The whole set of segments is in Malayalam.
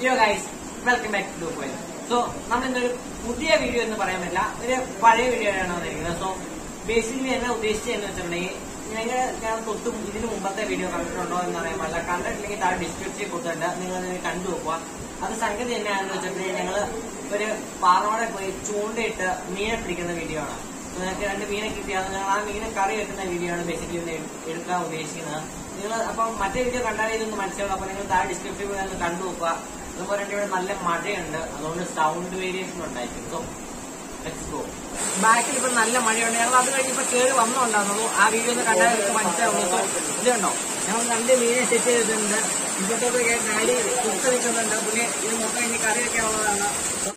യോ guys welcome back to point so നമ്മൾ ഇന്നൊരു പുതിയ വീഡിയോ എന്ന് പറയാൻ പറ്റില്ല ഒരു പഴയ വീഡിയോ ആണ് വന്നിരിക്കുന്നത് സോ ബേസിക്കലി എന്നെ ഉദ്ദേശിച്ചതെന്ന് വെച്ചിട്ടുണ്ടെങ്കിൽ നിങ്ങൾ ഞാൻ തൊട്ട് ഇതിന് മുമ്പത്തെ വീഡിയോ കണ്ടിട്ടുണ്ടോ എന്ന് അറിയാൻ പാടില്ല കണ്ടിട്ടില്ലെങ്കിൽ താഴെ ഡിസ്ക്രിപ്ഷനിൽ കൊടുത്തിട്ടുണ്ട് നിങ്ങൾ അത് കണ്ടു നോക്കുക അത് സംഗതി തന്നെയാണെന്ന് വെച്ചിട്ടുണ്ടെങ്കിൽ ഞങ്ങൾ ഒരു പാറോടെ പോയി ചൂണ്ടയിട്ട് മീനെ പിടിക്കുന്ന വീഡിയോ ആണ് നിങ്ങൾക്ക് രണ്ട് മീനെ കിട്ടിയാൽ ഞങ്ങൾ ആ മീനെ കറി വെക്കുന്ന വീഡിയോ ആണ് ബേസിക്കലി ഒന്ന് എടുക്കാൻ ഉദ്ദേശിക്കുന്നത് നിങ്ങൾ അപ്പം മറ്റേ വീഡിയോ കണ്ടാലേ ഇതൊന്ന് മനസ്സിലാവും അപ്പൊ നിങ്ങൾ താഴെ ഡിസ്ക്രിപ്ഷനിൽ പോയി ഒന്ന് കണ്ടു നോക്കുക അതുപോലെ തന്നെ ഇവിടെ നല്ല മഴയുണ്ട് അതുകൊണ്ട് സൗണ്ട് വേരിയേഷൻ ഉണ്ടായിരിക്കും സോ ലെറ്റ്സ് ഗോ ബാക്കിൽ ഇപ്പൊ നല്ല മഴയുണ്ട് ഞങ്ങൾ അത് കഴിഞ്ഞ് ഇപ്പൊ കയറി വന്നുണ്ടാകുന്നു ആ വീഡിയോ ഒന്ന് കണ്ടാൽ നിങ്ങൾക്ക് മനസ്സിലാവുന്നു സോ ഇതുണ്ടോ ഞങ്ങൾ രണ്ട് മീനെ സെറ്റ് ചെയ്തിട്ടുണ്ട് ഇപ്പോഴത്തെ ഡാഡി കുക്ക് നിൽക്കുന്നുണ്ട് പിന്നെ ഇത് മൊത്തം ഇനി കറി വെക്കാനുള്ളതാണ്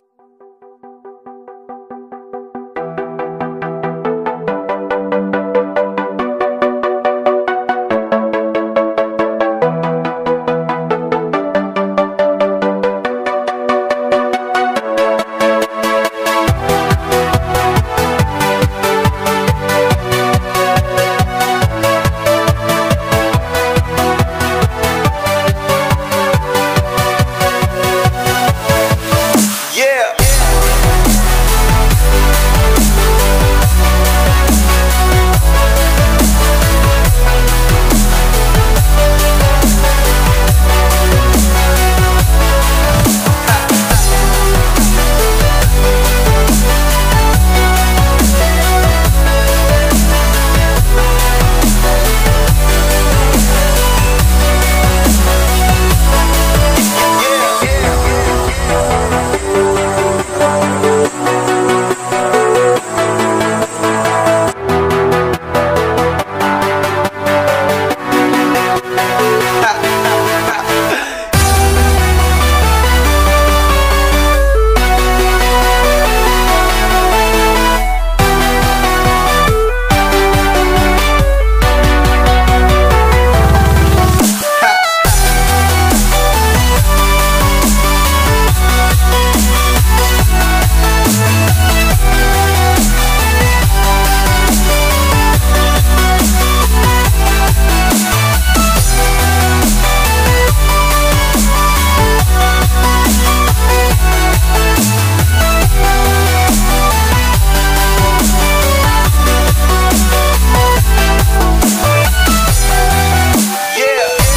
Yeah. Yeah.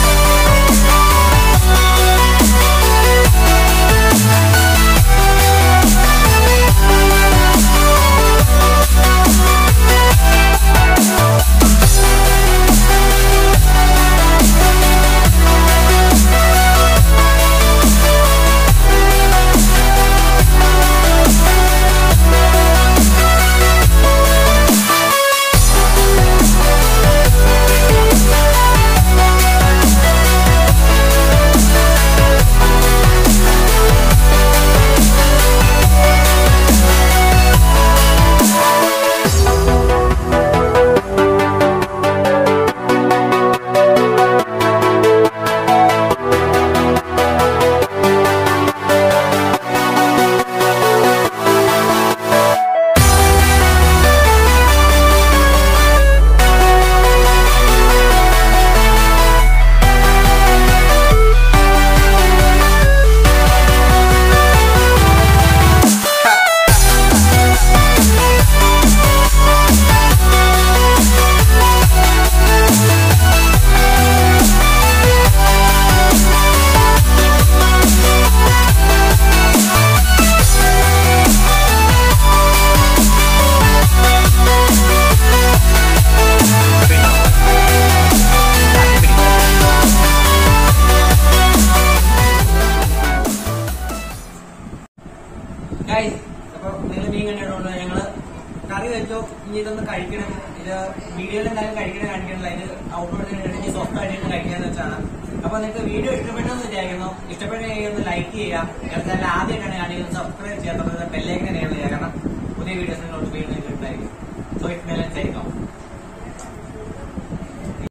ഗൈസ് അപ്പൊ നിങ്ങൾ മീൻ കണ്ടിട്ടുണ്ടോ ഞങ്ങള് കറി വെച്ചോ ഇനി ഇതൊന്ന് കഴിക്കണം ഇത് വീഡിയോയിൽ എന്തായാലും കഴിക്കണം കാണിക്കണില്ല ഇത് ഔട്ട്ഡോർ ഇനി സോഫ്റ്റ് ആയിട്ട് കഴിക്കാന്ന് വെച്ചാണ് അപ്പൊ നിങ്ങൾക്ക് വീഡിയോ ഇഷ്ടപ്പെട്ടെന്ന് വിചാരിക്കുന്നു ഇഷ്ടപ്പെട്ടെങ്കിൽ ഒന്ന് ലൈക്ക് ചെയ്യാം എന്നാൽ ആദ്യമായിട്ടാണ് കാണിക്കുന്നത് സബ്സ്ക്രൈബ് ചെയ്യാത്തത് ബെല്ലേക്ക് എനേബിൾ ചെയ്യുക കാരണം പുതിയ വീഡിയോസ് നോട്ടിഫിക്കേഷൻ കിട്ടായിരിക്കും സോ ഇറ്റ് മെലൻ ചെയ്തോ